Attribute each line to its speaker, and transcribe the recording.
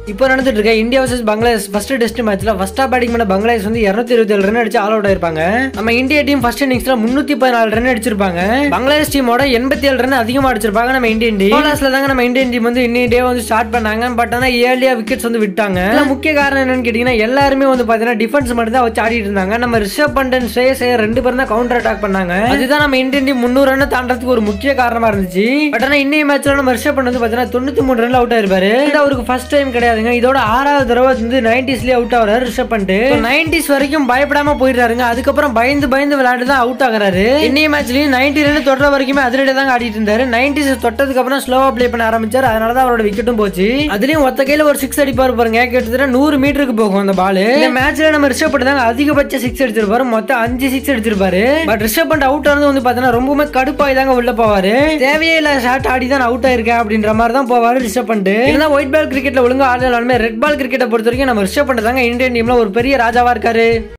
Speaker 1: இப்போ நடந்துட்டு இருக்க India versus Bangladesh first test மேட்ச்ல ஃபர்ஸ்டா பேட்டிங் பண்ண பங்களாதேஷ் வந்து இருநூத்தி இருபத்தி ஏழு ரன் அடிச்சு ஆல் அவுட் ஆயிருப்பாங்க நம்ம இந்தியா டீம் ஃபர்ஸ்ட் இன்னிங்ஸ்ல முன்னூத்தி பதினாலு ரன் அடிச்சிருப்பாங்க பங்களாதேஷ் டீமோட எண்பத்தி ஏழு ரன் அதிகமா அடிச்சிருப்பாங்க நம்ம இந்தியன் டீம் லாஸ்ட்ல தாங்க நம்ம இந்தியன் டீம் வந்து இன்னி டே வந்து ஸ்டார்ட் பண்ணாங்க பட் ஆனா ஏர்லியா விக்கெட்ஸ் வந்து விட்டாங்க இதுல முக்கிய காரணம் என்னன்னு கேட்டீங்கன்னா எல்லாருமே வந்து பாத்தீங்கன்னா டிஃபென்ஸ் மட்டும் தான் வச்சு ஆடிட்டு இருந்தாங்க நம்ம ரிஷப் பண்டன் ஸ்ரேயஸ் ஐயர் ரெண்டு பேரும் தான் கவுண்டர் அட்டாக் பண்ணாங்க அதுதான் நம்ம இந்தியன் டீம் முந்நூறு ரன் தாண்டறதுக்கு ஒரு முக்கிய காரணமா இருந்துச்சு பட் ஆனா இன்னைய மேட்ச்ல நம்ம ரிஷப் பண்ட் வந்து பாத்தீங்கன்னா தொண்ணூத்தி மூணு ரன்ல அவுட் ஆயிருப்பாரு இது அவருக்கு ஃபர்ஸ்ட் டைம் கிடையாதுங்க இதோட ஆறாவது தடவை வந்து நைன்டிஸ்லயே அவுட் ஆகுறாரு ரிஷப் பண்ட் நைன்டிஸ் வரைக்கும் பயப்படாம போயிடுறாருங்க அதுக்கப்புறம் பயந்து பயந்து விளையாண்டு தான் அவுட் ஆகுறாரு இன்னைய மேட்ச்லயும் நைன்டி ரன் தொடர வரைக்குமே அதிரடி தான் ஆடிட்டு இருந்தாரு நைன்டிஸ் தொட்டதுக்கு அப்புறம் ஸ்லோவா ப்ளே பண்ண ஆரம்பிச்சாரு அதனால தான் அவரோட விக்கெட்டும் போச்சு அதுலயும் ஒத்த கையில ஒரு சிக்ஸ் அடிப்பாரு பாருங்க கிட்டத்தட்ட நூறு மீட்டருக்கு போகும் அந்த பால் இந்த மேட்ச்ல நம்ம ரிஷப் பண்ட் தாங்க அதிகபட்ச சிக்ஸ் அடிச்சிருப்பாரு மொத்தம் அஞ்சு சிக்ஸ் அடிச்சிருப்பாரு பட் ரிஷப் பண்ட் அவுட் ஆனது வந்து பாத்தீங்கன்னா ரொம்பவுமே கடுப்பாய் தாங்க உள்ள போவாரு தேவையே இல்ல ஷாட் ஆடி தான் அவுட் ஆயிருக்கேன் அப்படின்ற மாதிரி தான் போவாரு ரிஷப் பண்ட் இருந்தா ஒயிட் பால் கிரிக்கெட்ல ஒழுங்கா ஆடலாலுமே ரெட் பால் கிரிக்கெட்டை பொறுத்த வரைக்கும் நம்ம ரிஷப் பண்ட் தாங்க இந்தியன் டீம்ல ஒரு பெரிய ராஜாவா இருக்காரு